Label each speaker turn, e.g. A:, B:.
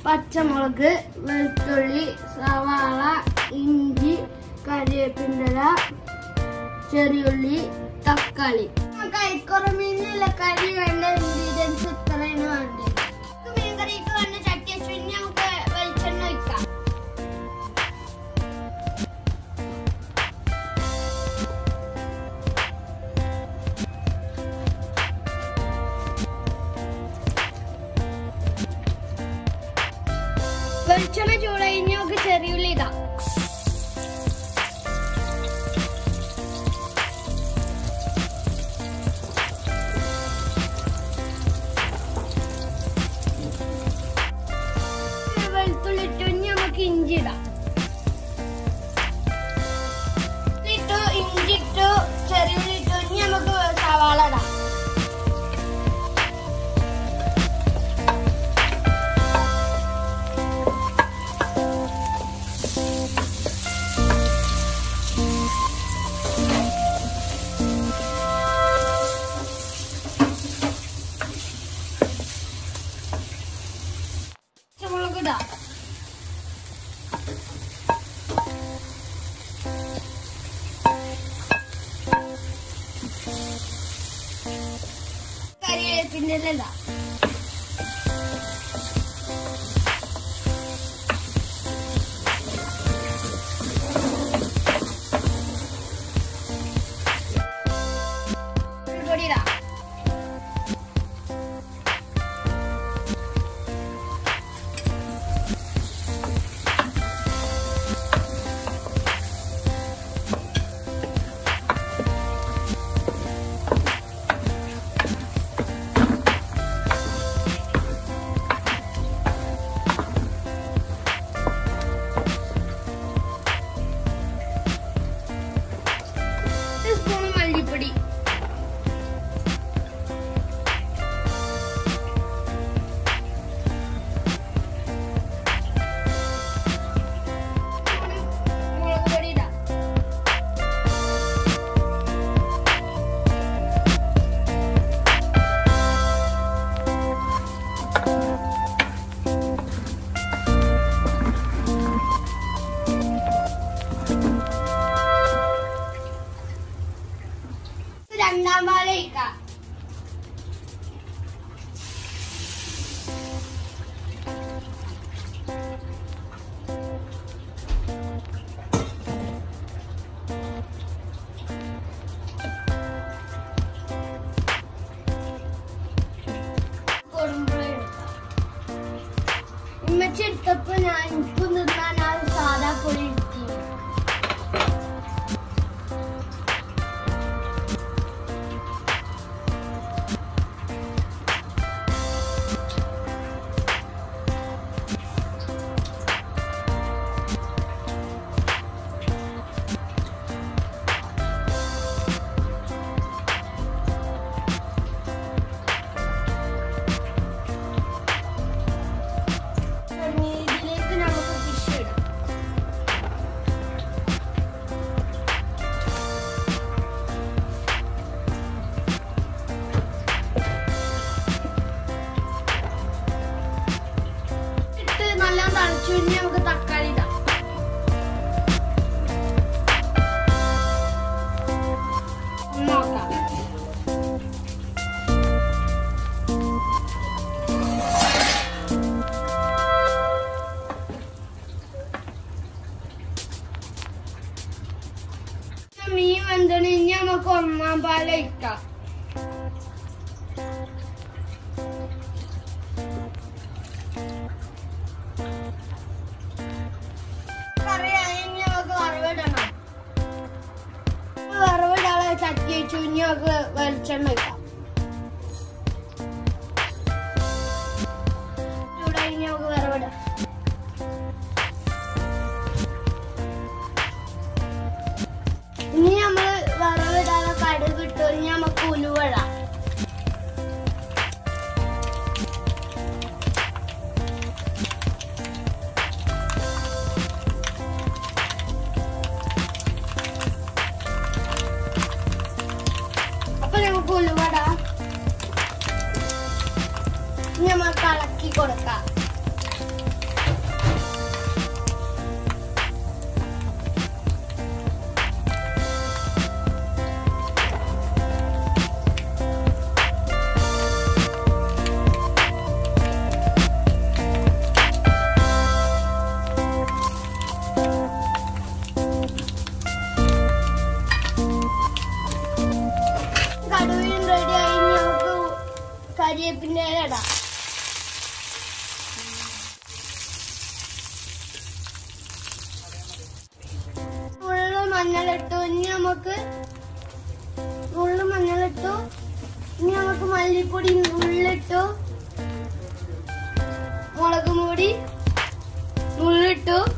A: പച്ചമുളക് വെളുത്തുള്ളി സവാള ഇഞ്ചി കറിവേപ്പിൻ്റെല ചെറിയുള്ളി തക്കാളി കൈക്കുറമീനുള്ള കറി വേണ്ട ഇൻഗ്രീഡിയൻസ് ഇത്രയാണ് വേണ്ടത് നമുക്ക് മീൻ കറിക്ക് വേണ്ട ചട്ടി വെച്ച് ഇനി നമുക്ക് വെളിച്ചെണ്ണ ഒഴിക്കാം വെളിച്ചെണ്ണ ചൂടായി നമുക്ക് ചെറിയുള്ളി ഇടാം വെളുത്തുള്ളി ഇട്ടു ഇനി നമുക്ക് ഇഞ്ചി ഇടാം ഇട്ടു ഇഞ്ചി ഇട്ടു ചെറിയുള്ളി ഇട്ടു ഇനി നമുക്ക് സവാള ഇടാം പച്ചമുളക് ഇടാം കറിവേപ്പിൻ്റെ ഇല ഇടാം പൊടി ഇടാം ഒരു സ്പൂൺ മല്ലിപ്പൊടി മുളക് പൊടി ഇടാം രണ്ടാം പാല് ഒഴിക്കാം കുറുമ്പുളി എടുക്കാം. ഉമ്മച്ചി എടുത്തപ്പോ ഞാൻ എനിക്ക് നിന്നാൻ ആ സാധാ പൊടി എടുത്തി ഇതിലേക്ക് നമുക്ക് ഫിഷ് ഇടാം ഇട്ട് നല്ല തളിച്ചു കഴിഞ്ഞ് നമുക്ക് തക്കാളി ഇടാം ഒന്ന് നോക്കാം മീൻ വെന്തണ് ഇനി നമുക്ക് ഒന്നാം പാല് ഒഴിക്കാം കറിയായി ഇനി നമുക്ക് വറവിടണം വറവിടാതെ ചട്ടി വെച്ചു ഇനി നമുക്ക് വെളിച്ചെണ്ണ ഒഴിക്കാം ചൂടായി ഇനി നമുക്ക് വറവിടാം ഇനി നമ്മള് വറവിടാതെ കടുക് ഇട്ടു ഇനി നമുക്ക് ഉലുവടാം അപ്പൊ നമുക്ക് ഉലുവടാം ഇനി നമുക്ക് ഇളക്കി കൊടുക്കാം മഞ്ഞളിട്ടു ഇനി നമുക്ക് നുള്ളു മഞ്ഞളിട്ടു ഇനി നമുക്ക് മല്ലിപ്പൊടി നുള്ളിട്ടു മുളക് പൊടി നുള്ളിട്ടു